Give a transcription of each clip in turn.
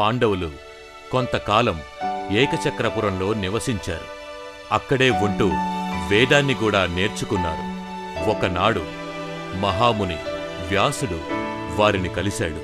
పాండవులు కొంతకాలం ఏకచక్రపురంలో నివసించారు అక్కడే ఉంటూ వేదాన్ని కూడా నేర్చుకున్నారు ఒకనాడు మహాముని వ్యాసుడు వారిని కలిశాడు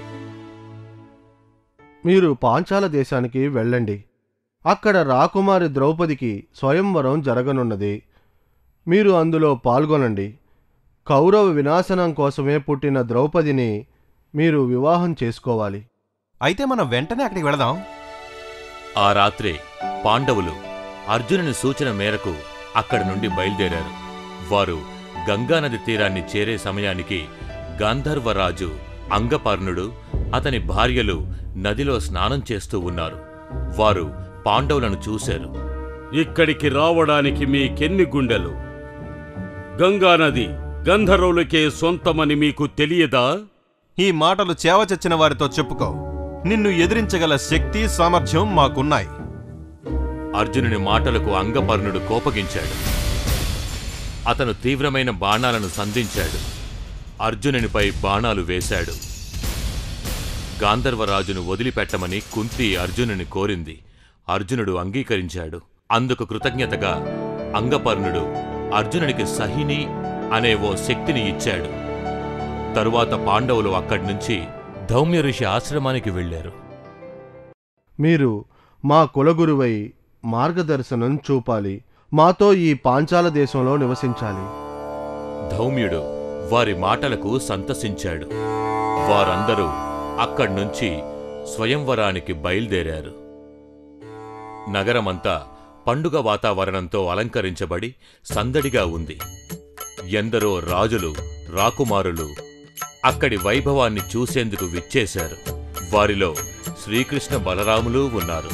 మీరు పాంచాల దేశానికి వెళ్ళండి అక్కడ రాకుమారి ద్రౌపదికి స్వయంవరం జరగనున్నది మీరు అందులో పాల్గొనండి కౌరవ వినాశనం కోసమే పుట్టిన ద్రౌపదిని మీరు వివాహం చేసుకోవాలి అయితే మనం వెంటనే అక్కడికి వెళదాం ఆ రాత్రే పాండవులు అర్జునుని సూచన మేరకు అక్కడి నుండి బయలుదేరారు వారు గంగానది తీరాన్ని చేరే సమయానికి గాంధర్వరాజు అంగపర్ణుడు అతని భార్యలు నదిలో స్నానం చేస్తూ ఉన్నారు వారు పాండవులను చూశారు ఇక్కడికి రావడానికి మీకెన్ని గుండెలు గంగానది గంధర్వులకే సొంతమని మీకు తెలియదా ఈ మాటలు చేవ చచ్చిన వారితో చెప్పుకో నిన్ను ఎదిరించగల శక్తి సామర్థ్యం మాకున్నాయి అర్జునుని మాటలకు అంగపర్ణుడు కోపగించాడు అతను తీవ్రమైన బాణాలను సంధించాడు అర్జునునిపై బాణాలు వేశాడు గాంధర్వరాజును వదిలిపెట్టమని కుంతి అర్జునుని కోరింది అర్జునుడు అంగీకరించాడు అందుకు కృతజ్ఞతగా అంగపర్ణుడు అర్జునునికి సహిని అనే ఓ శక్తిని ఇచ్చాడు తరువాత పాండవులు అక్కడి నుంచి ధౌమ్య ఋషి ఆశ్రమానికి వెళ్ళారు మీరు మా కులగురువై మార్గదర్శనం చూపాలి మాతో ఈ పాంచాల దేశంలో నివసించాలి ధౌమ్యుడు వారి మాటలకు సంతసించాడు వారందరూ అక్కడ్నుంచి స్వయంవరానికి బయలుదేరారు నగరమంతా పండుగ వాతావరణంతో అలంకరించబడి సందడిగా ఉంది ఎందరో రాజులు రాకుమారులు అక్కడి వైభవాన్ని చూసేందుకు విచ్చేశారు వారిలో శ్రీకృష్ణ బలరాములు ఉన్నారు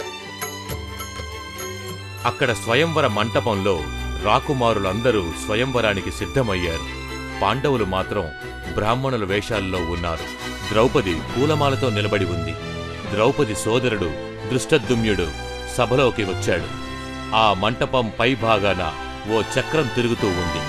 అక్కడ స్వయంవర మంటపంలో రాకుమారులందరూ స్వయంవరానికి సిద్ధమయ్యారు పాండవులు మాత్రం బ్రాహ్మణుల వేషాల్లో ఉన్నారు ద్రౌపది పూలమాలతో నిలబడి ఉంది ద్రౌపది సోదరుడు దృష్టద్యుమ్యుడు సభలోకి వచ్చాడు ఆ మంటపం పై భాగాన ఓ చక్రం తిరుగుతూ ఉంది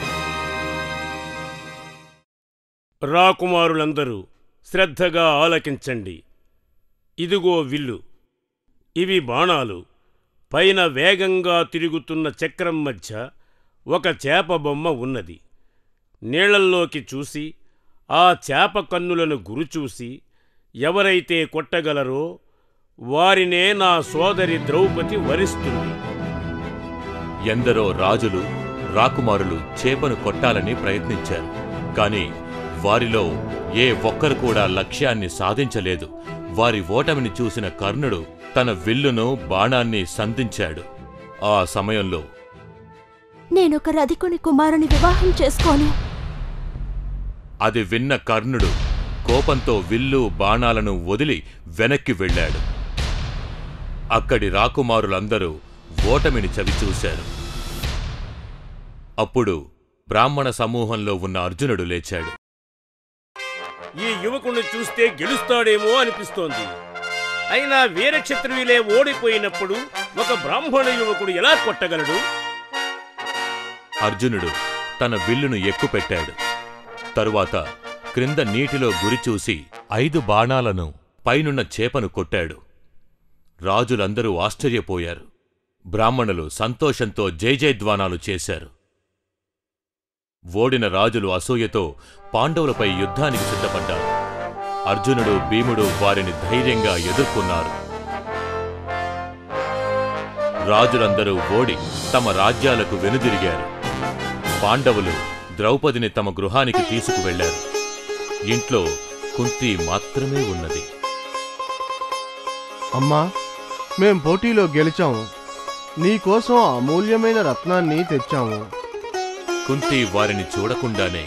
రాకుమారులందరూ శ్రద్ధగా ఆలకించండి ఇదిగో విల్లు ఇవి బాణాలు పైన వేగంగా తిరుగుతున్న చక్రం మధ్య ఒక చేప బొమ్మ ఉన్నది నీళ్లల్లోకి చూసి ఆ చేప కన్నులను గురిచూసి ఎవరైతే కొట్టగలరో వారినే నా సోదరి ద్రౌపది వరిస్తుంది ఎందరో రాజులు రాకుమారులు చేపను కొట్టాలని ప్రయత్నించారు కాని వారిలో ఏ ఒక్కరు కూడా లక్ష్యాన్ని సాధించలేదు వారి ఓటమిని చూసిన కర్ణుడు తన విల్లును బాణాన్ని సంధించాడు ఆ సమయంలో నేనొక రధికుని కుమారుని వివాహం చేసుకోను అది విన్న కర్ణుడు కోపంతో విల్లు బాణాలను వదిలి వెనక్కి వెళ్ళాడు అక్కడి రాకుమారులందరూ ఓటమిని చవిచూశారు అప్పుడు బ్రాహ్మణ సమూహంలో ఉన్న అర్జునుడు లేచాడు ఈ యువకుణ్ణి చూస్తే గెలుస్తాడేమో అనిపిస్తోంది అయినా వీర క్షత్రియులే ఓడిపోయినప్పుడు ఒక బ్రాహ్మణ యువకుడు ఎలా కొట్టగలడు అర్జునుడు తన విల్లును ఎక్కుపెట్టాడు తరువాత క్రింద నీటిలో గురిచూసి ఐదు బాణాలను పైనున్న చేపను కొట్టాడు రాజులందరూ ఆశ్చర్యపోయారు బ్రాహ్మణులు సంతోషంతో జయజయధ్వానాలు చేశారు ఓడిన రాజులు అసూయతో పాండవులపై యుద్ధానికి సిద్ధపడ్డారు అర్జునుడు భీముడు వారిని ధైర్యంగా ఎదుర్కొన్నారు రాజులందరూ ఓడి తమ రాజ్యాలకు వెనుదిరిగారు పాండవులు ద్రౌపదిని తమ గృహానికి తీసుకువెళ్లారు ఇంట్లో కుంతి మాత్రమే ఉన్నది అమ్మా మేం పోటీలో గెలిచాము నీకోసం అమూల్యమైన రత్నాన్ని తెచ్చాము కుంతి వారిని చూడకుండానే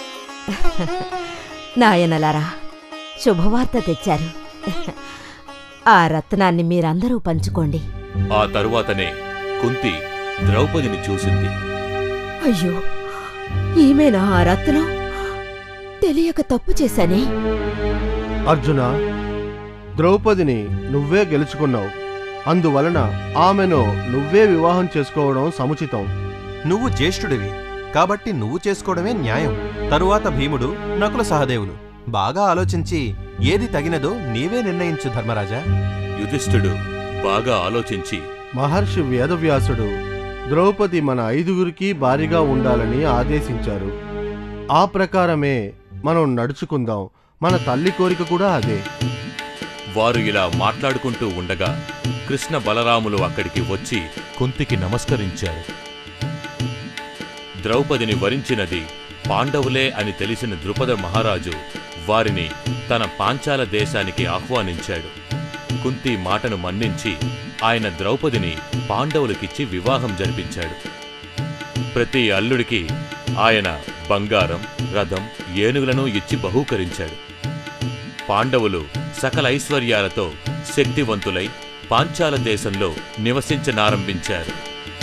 నాయనలారా శుభవార్త తెచ్చారు ఆ రత్నాన్ని మీరందరూ పంచుకోండి ఆ తరువాతనే కుంతి ద్రౌపదిని చూసింది అయ్యో ఈమెనా ఆ రత్నం తెలియక తప్పు చేశానే అర్జున ద్రౌపదిని నువ్వే గెలుచుకున్నావు అందువలన ఆమెను నువ్వే వివాహం చేసుకోవడం సముచితం నువ్వు జ్యేష్ఠుడివి కాబట్టి నువ్వు చేసుకోవడమే న్యాయం తరువాత భీముడు నకుల సహదేవులు బాగా ఆలోచించి ఏది తగినదో నీవే నిర్ణయించు ధర్మరాజా యుధిష్ఠుడు బాగా ఆలోచించి మహర్షి వేదవ్యాసుడు ద్రౌపది మన ఐదుగురికి భారీగా ఉండాలని ఆదేశించారు ఆ ప్రకారమే మనం నడుచుకుందాం మన తల్లి కోరిక కూడా అదే వారు ఇలా మాట్లాడుకుంటూ ఉండగా కృష్ణ బలరాములు అక్కడికి వచ్చి కుంతికి నమస్కరించారు ద్రౌపదిని వరించినది పాండవులే అని తెలిసిన ద్రుపద మహారాజు వారిని తన పాంచాల దేశానికి ఆహ్వానించాడు కుంతి మాటను మన్నించి ఆయన ద్రౌపదిని పాండవులకిచ్చి వివాహం జరిపించాడు ప్రతి అల్లుడికి ఆయన బంగారం రథం ఏనుగులను ఇచ్చి బహూకరించాడు పాండవులు సకల ఐశ్వర్యాలతో శక్తివంతులై పాంచాల దేశంలో నివసించనారంభించారు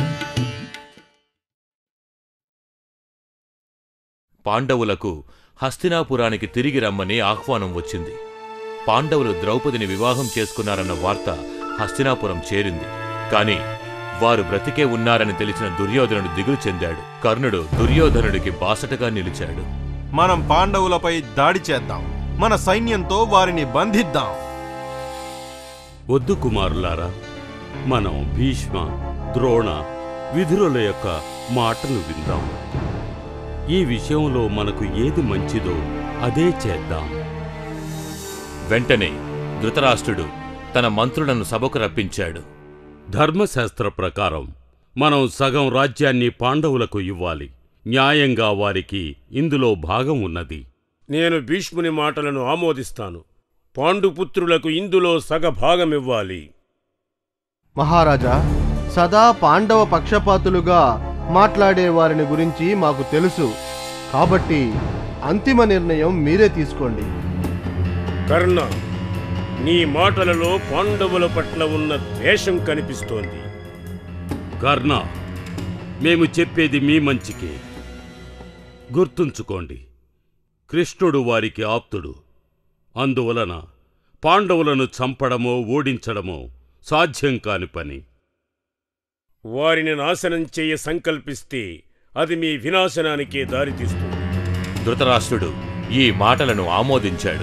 పాండవులకు హస్తినాపురానికి తిరిగి రమ్మని ఆహ్వానం వచ్చింది పాండవులు ద్రౌపదిని వివాహం చేసుకున్నారన్న వార్త హస్తినాపురం చేరింది కాని వారు బ్రతికే ఉన్నారని తెలిసిన దుర్యోధనుడు దిగులు చెందాడు కర్ణుడు దుర్యోధనుడికి బాసటగా నిలిచాడు మనం పాండవులపై దాడి చేద్దాం మన సైన్యంతో వారిని బంధిద్దాం వద్దు కుమారులారా మనం భీష్మ ద్రోణ విధురుల యొక్క మాటలు విందాం ఈ విషయంలో మనకు ఏది మంచిదో అదే చేద్దాం వెంటనే ధృతరాష్ట్రుడు తన మంత్రులను సభకు రప్పించాడు ధర్మశాస్త్ర ప్రకారం మనం సగం రాజ్యాన్ని పాండవులకు ఇవ్వాలి న్యాయంగా వారికి ఇందులో భాగం ఉన్నది నేను భీష్ముని మాటలను ఆమోదిస్తాను పాండుపుత్రులకు ఇందులో సగభాగమివ్వాలి మహారాజా సదా పాండవ పక్షపాతులుగా మాట్లాడే వారిని గురించి మాకు తెలుసు కాబట్టి అంతిమ నిర్ణయం మీరే తీసుకోండి కర్ణ నీ మాటలలో పాండవుల పట్ల ఉన్న ద్వేషం కనిపిస్తోంది కర్ణ మేము చెప్పేది మీ మంచికే గుర్తుంచుకోండి కృష్ణుడు వారికి ఆప్తుడు అందువలన పాండవులను చంపడమో ఓడించడమో సాధ్యం కాని పని వారిని నాశనం చేయ సంకల్పిస్తే అది మీ వినాశనానికే దారితీస్తుంది ధృతరాష్ట్రుడు ఈ మాటలను ఆమోదించాడు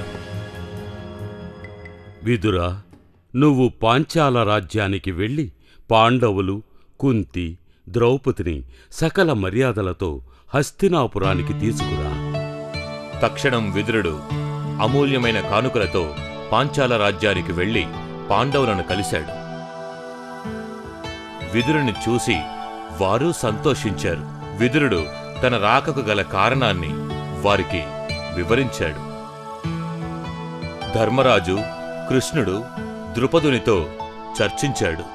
విదురా నువ్వు పాంచాల రాజ్యానికి వెళ్ళి పాండవులు కుంతి ద్రౌపదిని సకల మర్యాదలతో హస్తినాపురానికి తీసుకురా తక్షణం విదురుడు అమూల్యమైన కానుకలతో పాంచాల రాజ్యానికి వెళ్లి పాండవులను కలిశాడు విదురుని చూసి వారు సంతోషించారు విదురుడు తన రాకకు గల కారణాన్ని వారికి వివరించాడు ధర్మరాజు కృష్ణుడు ద్రుపదునితో చర్చించాడు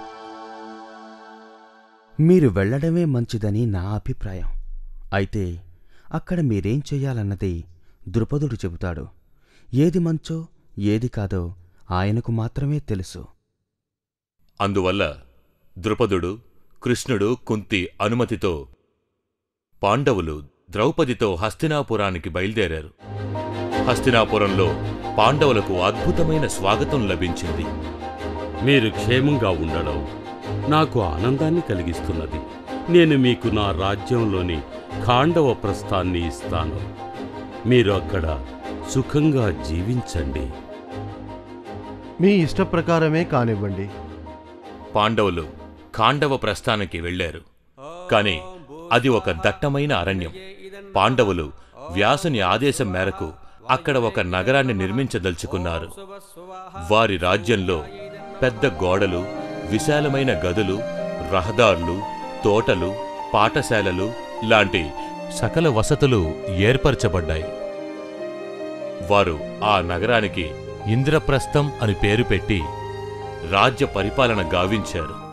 మీరు వెళ్ళడమే మంచిదని నా అభిప్రాయం అయితే అక్కడ మీరేం చెయ్యాలన్నది ద్రుపదుడు చెబుతాడు ఏది మంచో ఏది కాదో ఆయనకు మాత్రమే తెలుసు అందువల్ల ద్రుపదుడు కృష్ణుడు కుంతి అనుమతితో పాండవులు ద్రౌపదితో హస్తినాపురానికి బయలుదేరారు హస్తినాపురంలో పాండవులకు అద్భుతమైన స్వాగతం లభించింది మీరు క్షేమంగా ఉండడం నాకు ఆనందాన్ని కలిగిస్తున్నది నేను మీకు నా రాజ్యంలోని ఖాండవ ప్రస్థాన్ని ఇస్తాను మీరు అక్కడ సుఖంగా జీవించండి మీ ఇష్ట ప్రకారమే కానివ్వండి పాండవులు ఖాండవ ప్రస్థానానికి వెళ్లారు కాని అది ఒక దట్టమైన అరణ్యం పాండవులు వ్యాసుని ఆదేశం మేరకు అక్కడ ఒక నగరాన్ని నిర్మించదలుచుకున్నారు వారి రాజ్యంలో పెద్ద గోడలు విశాలమైన గదులు రహదార్లు తోటలు పాఠశాలలు లాంటి సకల వసతులు ఏర్పరచబడ్డాయి వారు ఆ నగరానికి ఇంద్రప్రస్థం అని పేరు పెట్టి రాజ్య పరిపాలన గావించారు